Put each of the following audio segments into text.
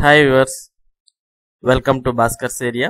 hi viewers welcome to Bhaskar's area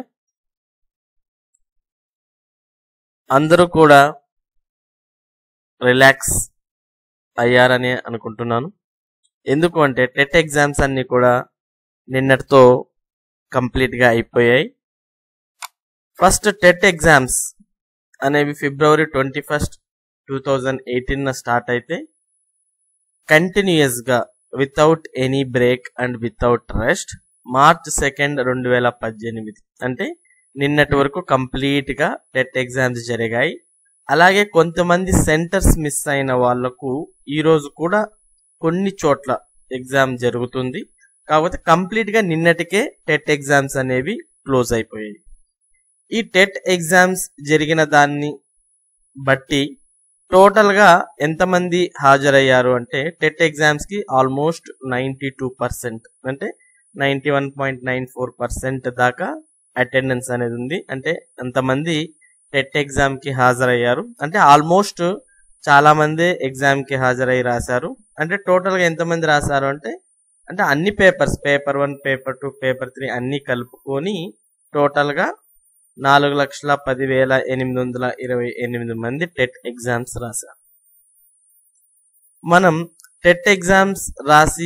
అందరూ కూడా relax అయ్యారని అనుకుంటున్నాను ఎందుకు అంటే టెట్ ఎగ్జామ్స్ అన్నీ కూడా నిన్నటితో కంప్లీట్గా అయిపోయాయి ఫస్ట్ టెట్ ఎగ్జామ్స్ అనేవి February twenty first two thousand eighteen start అయితే కంటిన్యూయస్గా without any break and without rest March second రెండు వేల పద్దెనిమిది అంటే నిన్నటి వరకు కంప్లీట్ గా టెట్ ఎగ్జామ్స్ జరిగాయి అలాగే కొంతమంది సెంటర్స్ మిస్ అయిన వాళ్లకు ఈ రోజు కూడా కొన్ని చోట్ల ఎగ్జామ్ జరుగుతుంది కాకపోతే కంప్లీట్ గా నిన్నటికే టెట్ ఎగ్జామ్స్ అనేవి క్లోజ్ అయిపోయాయి ఈ టెట్ ఎగ్జామ్స్ జరిగిన దాన్ని బట్టి టోటల్ గా ఎంతమంది హాజరయ్యారు అంటే టెట్ ఎగ్జామ్స్ కి ఆల్మోస్ట్ నైన్టీ టూ పర్సెంట్ అంటే ninety one point nine four percent దాకా అటెండెన్స్ అనేది ఉంది అంటే ఎంతమంది టెట్ ఎగ్జామ్ కి హాజరయ్యారు అంటే ఆల్మోస్ట్ చాలా మంది ఎగ్జామ్ కి హాజరై రాశారు అంటే టోటల్ గా ఎంతమంది రాశారు అంటే అంటే అన్ని papers paper one paper two paper three అన్ని కలుపుకొని టోటల్ గా నాలుగు లక్షల పదివేల ఎనిమిది వందల ఇరవై ఎనిమిది మంది టెట్ ఎగ్జామ్స్ రాశారు మనం టెట్ ఎగ్జామ్స్ రాసి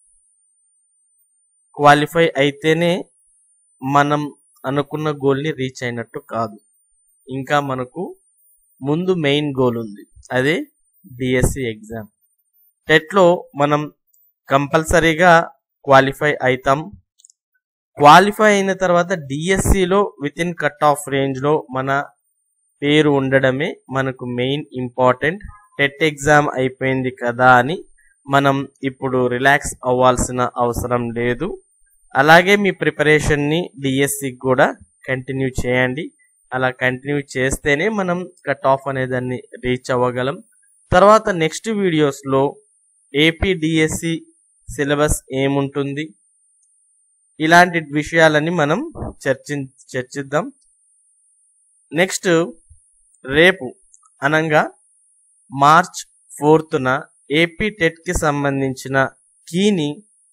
క్వాలిఫై అయితేనే మనం అనుకున్న గోల్ని రీచ్ అయినట్టు కాదు ఇంకా మనకు ముందు మెయిన్ గోల్ ఉంది అదే డిఎస్సి ఎగ్జామ్ టెట్లో మనం కంపల్సరీగా క్వాలిఫై అవుతాం క్వాలిఫై అయిన తర్వాత డిఎస్సిలో విత్ ఇన్ కట్ ఆఫ్ రేంజ్లో మన పేరు ఉండడమే మనకు మెయిన్ ఇంపార్టెంట్ టెట్ ఎగ్జామ్ అయిపోయింది కదా అని మనం ఇప్పుడు రిలాక్స్ అవ్వాల్సిన అవసరం లేదు అలాగే మీ ప్రిపరేషన్ని డిఎస్సికి కూడా కంటిన్యూ చేయండి అలా కంటిన్యూ చేస్తేనే మనం కట్ ఆఫ్ అనే దాన్ని రీచ్ అవ్వగలం తర్వాత నెక్స్ట్ వీడియోస్లో ఏపీ డిఎస్సి సిలబస్ ఏముంటుంది ఇలాంటి విషయాలని మనం చర్చి చర్చిద్దాం నెక్స్ట్ రేపు అనంగా మార్చ్ ఫోర్త్న ఏపీ టెట్కి సంబంధించిన కీని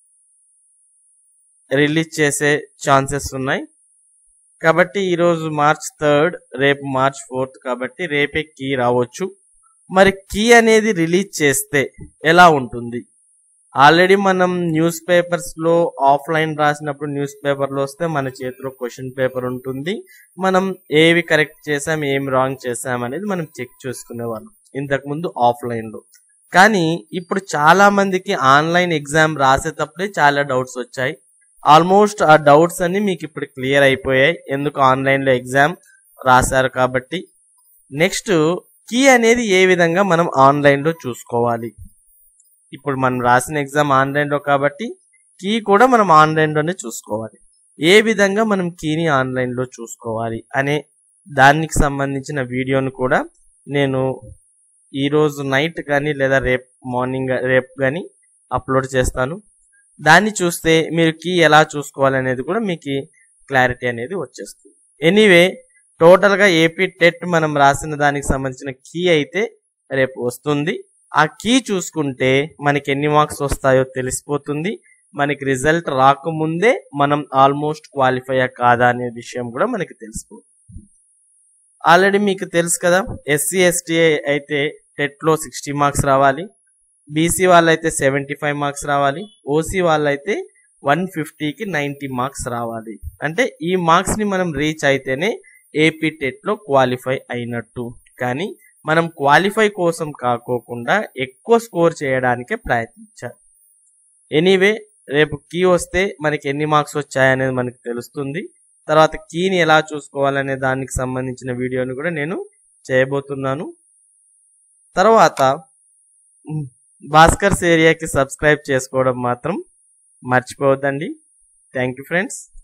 రిలీజ్ చేసే ఛాన్సెస్ ఉన్నాయి కాబట్టి ఈరోజు మార్చ్ థర్డ్ రేపు మార్చ్ ఫోర్త్ కాబట్టి రేపే కీ రావచ్చు మరి కీ అనేది రిలీజ్ చేస్తే ఎలా ఉంటుంది ఆల్రెడీ మనం న్యూస్ పేపర్స్ లో ఆఫ్లైన్ రాసినప్పుడు న్యూస్ పేపర్ లో వస్తే మన చేతిలో క్వశ్చన్ పేపర్ ఉంటుంది మనం ఏవి కరెక్ట్ చేసాం ఏమి రాంగ్ చేసాం అనేది మనం చెక్ చేసుకునే వాళ్ళం ఇంతకు ముందు ఆఫ్లైన్ లో కానీ ఇప్పుడు చాలా మందికి ఆన్లైన్ ఎగ్జామ్ రాసేటప్పుడే చాలా డౌట్స్ వచ్చాయి ఆల్మోస్ట్ ఆ డౌట్స్ అన్ని మీకు ఇప్పుడు క్లియర్ అయిపోయాయి ఎందుకు ఆన్లైన్ లో ఎగ్జామ్ రాశారు కాబట్టి నెక్స్ట్ కీ అనేది ఏ విధంగా మనం ఆన్లైన్ లో చూసుకోవాలి ఇప్పుడు మనం రాసిన ఎగ్జామ్ ఆన్లైన్ లో కాబట్టి కీ కూడా మనం ఆన్లైన్ లోనే చూసుకోవాలి ఏ విధంగా మనం కీని ఆన్లైన్ లో చూసుకోవాలి అనే దానికి సంబంధించిన వీడియోను కూడా నేను ఈ రోజు నైట్ కానీ లేదా రేపు మార్నింగ్ రేపు కానీ అప్లోడ్ చేస్తాను దాన్ని చూస్తే మీరు కీ ఎలా చూసుకోవాలి అనేది కూడా మీకు క్లారిటీ అనేది వచ్చేస్తుంది ఎనీవే టోటల్ గా ఏపీ టెట్ మనం రాసిన దానికి సంబంధించిన కీ అయితే రేపు వస్తుంది ఆ కీ చూసుకుంటే మనకి ఎన్ని మార్క్స్ వస్తాయో తెలిసిపోతుంది మనకి రిజల్ట్ రాకముందే మనం ఆల్మోస్ట్ క్వాలిఫై కాదా అనే విషయం కూడా మనకి తెలిసిపోతుంది ఆల్రెడీ మీకు తెలుసు కదా ఎస్సీ ఎస్టీ అయితే టెట్ లో సిక్స్టీ మార్క్స్ రావాలి బీసీ వాళ్ళైతే సెవెంటీ ఫైవ్ మార్క్స్ రావాలి ఓసీ వాళ్ళైతే వన్ ఫిఫ్టీకి నైంటీ మార్క్స్ రావాలి అంటే ఈ మార్క్స్ ని మనం రీచ్ అయితేనే ఏపీ టెట్ లో క్వాలిఫై అయినట్టు కానీ మనం క్వాలిఫై కోసం కాకోకుండా ఎక్కువ స్కోర్ చేయడానికే ప్రయత్నించాలి ఎనీవే రేపు కీ వస్తే మనకి ఎన్ని మార్క్స్ వచ్చాయనేది మనకి తెలుస్తుంది తర్వాత కీని ఎలా చూసుకోవాలనే దానికి సంబంధించిన వీడియోని కూడా నేను చేయబోతున్నాను తర్వాత భాస్కర్స్ ఏరియాకి సబ్స్క్రైబ్ చేసుకోవడం మాత్రం మర్చిపోవద్దండి థ్యాంక్ యూ ఫ్రెండ్స్